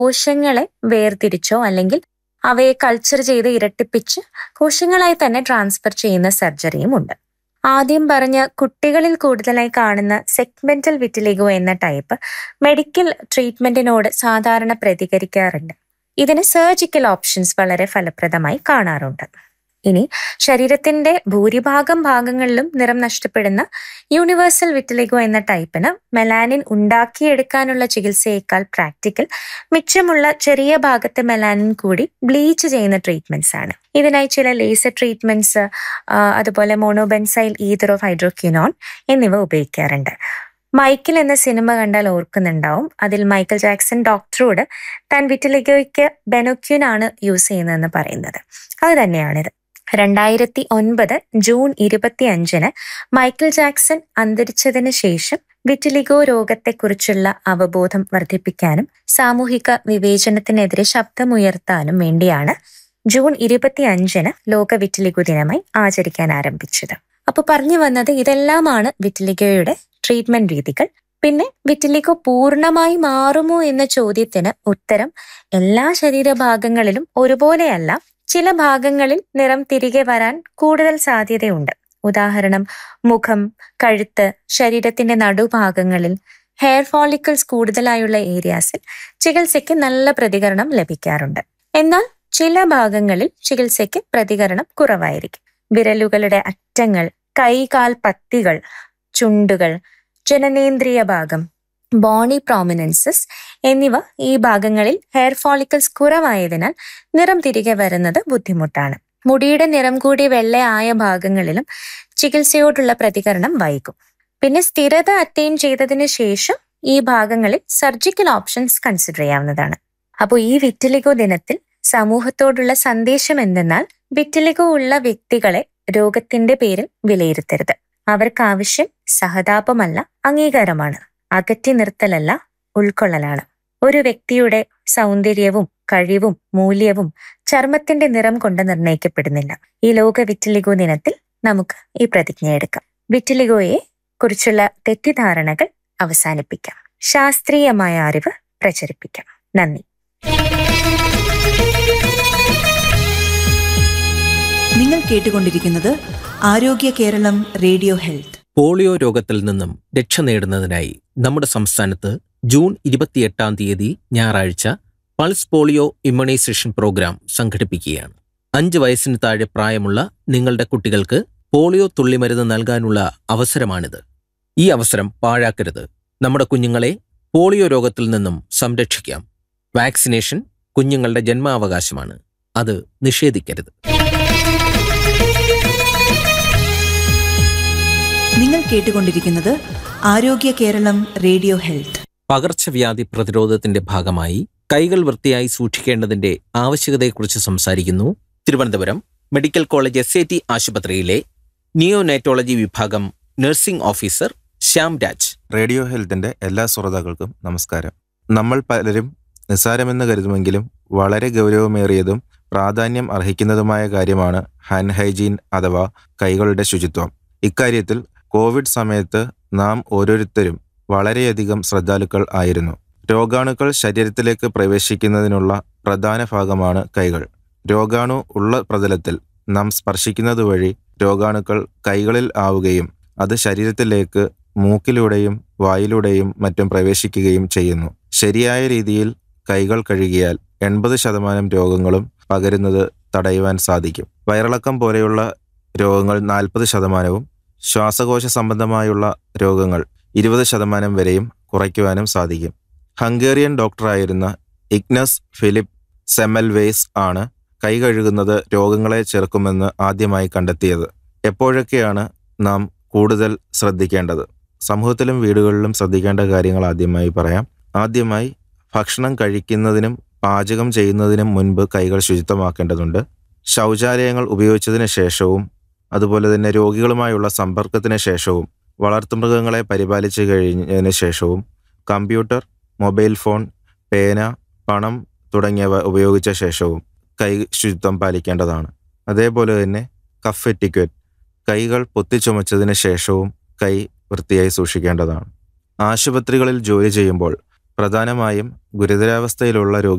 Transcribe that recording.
കോശങ്ങളെ വേർതിരിച്ചോ അല്ലെങ്കിൽ അവയെ കൾച്ചർ ചെയ്ത് ഇരട്ടിപ്പിച്ച് കോശങ്ങളായി തന്നെ ട്രാൻസ്ഫർ ചെയ്യുന്ന സർജറിയും ഉണ്ട് ആദ്യം പറഞ്ഞ കുട്ടികളിൽ കൂടുതലായി കാണുന്ന സെഗ്മെന്റൽ വിറ്റിലിഗോ എന്ന ടൈപ്പ് മെഡിക്കൽ ട്രീറ്റ്മെന്റിനോട് സാധാരണ പ്രതികരിക്കാറുണ്ട് ഇതിന് സർജിക്കൽ ഓപ്ഷൻസ് വളരെ ഫലപ്രദമായി കാണാറുണ്ട് ഇനി ശരീരത്തിന്റെ ഭൂരിഭാഗം ഭാഗങ്ങളിലും നിറം നഷ്ടപ്പെടുന്ന യൂണിവേഴ്സൽ വിറ്റിലിഗോ എന്ന ടൈപ്പിന് മെലാനിൻ ഉണ്ടാക്കിയെടുക്കാനുള്ള ചികിത്സയേക്കാൾ പ്രാക്ടിക്കൽ മിച്ചമുള്ള ചെറിയ ഭാഗത്തെ മെലാനിൻ കൂടി ബ്ലീച്ച് ചെയ്യുന്ന ട്രീറ്റ്മെന്റ്സ് ആണ് ഇതിനായി ചില ലേസർ ട്രീറ്റ്മെന്റ്സ് അതുപോലെ മോണോബെൻസൈൽ ഈതർ ഓഫ് ഹൈഡ്രോക്യൂനോൺ എന്നിവ ഉപയോഗിക്കാറുണ്ട് മൈക്കിൾ എന്ന സിനിമ കണ്ടാൽ ഓർക്കുന്നുണ്ടാവും അതിൽ മൈക്കൽ ജാക്സൺ ഡോക്ടറോട് താൻ വിറ്റിലിഗോയ്ക്ക് ബെനോക്യൂൻ ആണ് യൂസ് ചെയ്യുന്നതെന്ന് പറയുന്നത് അത് തന്നെയാണിത് രണ്ടായിരത്തി ഒൻപത് ജൂൺ ഇരുപത്തി അഞ്ചിന് മൈക്കിൾ ജാക്സൺ അന്തരിച്ചതിന് ശേഷം വിറ്റിലിഗോ രോഗത്തെക്കുറിച്ചുള്ള അവബോധം വർദ്ധിപ്പിക്കാനും സാമൂഹിക വിവേചനത്തിനെതിരെ ശബ്ദമുയർത്താനും വേണ്ടിയാണ് ജൂൺ ഇരുപത്തി അഞ്ചിന് ലോക വിറ്റിലിഗോ ദിനമായി ആചരിക്കാൻ ആരംഭിച്ചത് അപ്പൊ പറഞ്ഞു വന്നത് ഇതെല്ലാമാണ് വിറ്റിലിഗോയുടെ ട്രീറ്റ്മെന്റ് രീതികൾ പിന്നെ വിറ്റിലിഗോ പൂർണ്ണമായി മാറുമോ എന്ന ചോദ്യത്തിന് ഉത്തരം എല്ലാ ശരീരഭാഗങ്ങളിലും ഒരുപോലെയല്ല ചില ഭാഗങ്ങളിൽ നിറം തിരികെ വരാൻ കൂടുതൽ സാധ്യതയുണ്ട് ഉദാഹരണം മുഖം കഴുത്ത് ശരീരത്തിന്റെ നടുഭാഗങ്ങളിൽ ഹെയർ ഫോളിക്കിൾസ് കൂടുതലായുള്ള ഏരിയാസിൽ ചികിത്സയ്ക്ക് നല്ല പ്രതികരണം ലഭിക്കാറുണ്ട് എന്നാൽ ചില ഭാഗങ്ങളിൽ ചികിത്സയ്ക്ക് പ്രതികരണം കുറവായിരിക്കും വിരലുകളുടെ അറ്റങ്ങൾ കൈകാൽ പത്തികൾ ചുണ്ടുകൾ ജനനേന്ദ്രിയ ഭാഗം ബോണി പ്രോമിനൻസസ് എന്നിവ ഈ ഭാഗങ്ങളിൽ ഹെയർ ഫോളിക്കിൾസ് കുറവായതിനാൽ നിറം തിരികെ വരുന്നത് ബുദ്ധിമുട്ടാണ് മുടിയുടെ നിറം കൂടി വെള്ളയായ ഭാഗങ്ങളിലും ചികിത്സയോടുള്ള പ്രതികരണം വൈകും പിന്നെ സ്ഥിരത അറ്റൈൻ ചെയ്തതിന് ശേഷം ഈ ഭാഗങ്ങളിൽ സർജിക്കൽ ഓപ്ഷൻസ് കൺസിഡർ ചെയ്യാവുന്നതാണ് അപ്പോൾ ഈ വിറ്റിലിഗോ ദിനത്തിൽ സമൂഹത്തോടുള്ള സന്ദേശം എന്തെന്നാൽ വിറ്റിലിഗോ ഉള്ള വ്യക്തികളെ രോഗത്തിന്റെ പേരിൽ വിലയിരുത്തരുത് അവർക്ക് ആവശ്യം സഹതാപമല്ല അംഗീകാരമാണ് അകറ്റി നിർത്തലല്ല ഉൾക്കൊള്ളലാണ് ഒരു വ്യക്തിയുടെ സൗന്ദര്യവും കഴിവും മൂല്യവും ചർമ്മത്തിന്റെ നിറം കൊണ്ട് നിർണ്ണയിക്കപ്പെടുന്നില്ല ഈ ലോക വിറ്റിലിഗോ ദിനത്തിൽ നമുക്ക് ഈ പ്രതിജ്ഞ എടുക്കാം വിറ്റിലിഗോയെ കുറിച്ചുള്ള തെറ്റിദ്ധാരണകൾ അവസാനിപ്പിക്കാം ശാസ്ത്രീയമായ അറിവ് പ്രചരിപ്പിക്കാം നന്ദി നിങ്ങൾ കേട്ടുകൊണ്ടിരിക്കുന്നത് ആരോഗ്യ കേരളം റേഡിയോ ഹെൽത്ത് പോളിയോ രോഗത്തിൽ നിന്നും രക്ഷ നേടുന്നതിനായി നമ്മുടെ സംസ്ഥാനത്ത് ജൂൺ ഇരുപത്തിയെട്ടാം തീയതി ഞായറാഴ്ച പൾസ് പോളിയോ ഇമ്മ്യൂണൈസേഷൻ പ്രോഗ്രാം സംഘടിപ്പിക്കുകയാണ് അഞ്ച് വയസ്സിന് താഴെ പ്രായമുള്ള നിങ്ങളുടെ കുട്ടികൾക്ക് പോളിയോ തുള്ളിമരുന്ന് നൽകാനുള്ള അവസരമാണിത് ഈ അവസരം പാഴാക്കരുത് നമ്മുടെ കുഞ്ഞുങ്ങളെ പോളിയോ രോഗത്തിൽ നിന്നും സംരക്ഷിക്കാം വാക്സിനേഷൻ കുഞ്ഞുങ്ങളുടെ ജന്മാവകാശമാണ് അത് നിഷേധിക്കരുത് നിങ്ങൾ കേട്ടുകൊണ്ടിരിക്കുന്നത് ആരോഗ്യ കേരളം റേഡിയോ ഹെൽത്ത് പകർച്ചവ്യാധി പ്രതിരോധത്തിന്റെ ഭാഗമായി കൈകൾ വൃത്തിയായി സൂക്ഷിക്കേണ്ടതിന്റെ ആവശ്യകതയെക്കുറിച്ച് സംസാരിക്കുന്നു Thiruvananthapuram medical college S A T ആശുപത്രിയിലെ നിയോനൈറ്റോളജി വിഭാഗം nursing officer Shyam Raj radio ഹെൽത്തിന്റെ എല്ലാ ശ്രോതാക്കൾക്കും നമസ്കാരം നമ്മൾ പലരും നിസ്സാരമെന്ന് കരുതുമെങ്കിലും വളരെ ഗൗരവമേറിയതും പ്രാധാന്യം അർഹിക്കുന്നതുമായ കാര്യമാണ് ഹാൻഡ് ഹൈജീൻ അഥവാ കൈകളുടെ ശുചിത്വം ഇക്കാര്യത്തിൽ കോവിഡ് സമയത്ത് നാം ഓരോരുത്തരും വളരെയധികം ശ്രദ്ധാലുക്കൾ ആയിരുന്നു രോഗാണുക്കൾ ശരീരത്തിലേക്ക് പ്രവേശിക്കുന്നതിനുള്ള പ്രധാന ഭാഗമാണ് കൈകൾ രോഗാണു ഉള്ള പ്രതലത്തിൽ നാം സ്പർശിക്കുന്നത് വഴി രോഗാണുക്കൾ കൈകളിൽ ആവുകയും അത് ശരീരത്തിലേക്ക് മൂക്കിലൂടെയും വായിലൂടെയും മറ്റും പ്രവേശിക്കുകയും ചെയ്യുന്നു ശരിയായ രീതിയിൽ കൈകൾ കഴുകിയാൽ എൺപത് ശതമാനം രോഗങ്ങളും പകരുന്നത് തടയുവാൻ സാധിക്കും വയറിളക്കം പോലെയുള്ള രോഗങ്ങൾ നാൽപ്പത് ശതമാനവും ശ്വാസകോശ സംബന്ധമായുള്ള രോഗങ്ങൾ ഇരുപത് ശതമാനം വരെയും കുറയ്ക്കുവാനും സാധിക്കും ഹംഗേറിയൻ ഡോക്ടറായിരുന്ന ഇഗ്നസ് ഫിലിപ്പ് സെമൽവേസ് ആണ് കൈ കഴുകുന്നത് രോഗങ്ങളെ ചെറുക്കുമെന്ന് ആദ്യമായി കണ്ടെത്തിയത് എപ്പോഴൊക്കെയാണ് നാം കൂടുതൽ ശ്രദ്ധിക്കേണ്ടത് സമൂഹത്തിലും വീടുകളിലും ശ്രദ്ധിക്കേണ്ട കാര്യങ്ങൾ ആദ്യമായി പറയാം ആദ്യമായി ഭക്ഷണം കഴിക്കുന്നതിനും പാചകം ചെയ്യുന്നതിനും മുൻപ് കൈകൾ ശുചിത്വമാക്കേണ്ടതുണ്ട് ശൗചാലയങ്ങൾ ഉപയോഗിച്ചതിന് ശേഷവും അതുപോലെ തന്നെ രോഗികളുമായുള്ള സമ്പർക്കത്തിന് ശേഷവും വളർത്തുമൃഗങ്ങളെ പരിപാലിച്ചു കഴിഞ്ഞതിന് ശേഷവും കമ്പ്യൂട്ടർ മൊബൈൽ ഫോൺ പേന പണം തുടങ്ങിയവ ഉപയോഗിച്ച ശേഷവും കൈ ശുചിത്വം പാലിക്കേണ്ടതാണ് അതേപോലെ തന്നെ കഫ് എറ്റിക്വറ്റ് കൈകൾ പൊത്തിച്ചുമച്ചതിന് ശേഷവും കൈ വൃത്തിയായി സൂക്ഷിക്കേണ്ടതാണ് ആശുപത്രികളിൽ ജോലി ചെയ്യുമ്പോൾ പ്രധാനമായും ഗുരുതരാവസ്ഥയിലുള്ള രോഗി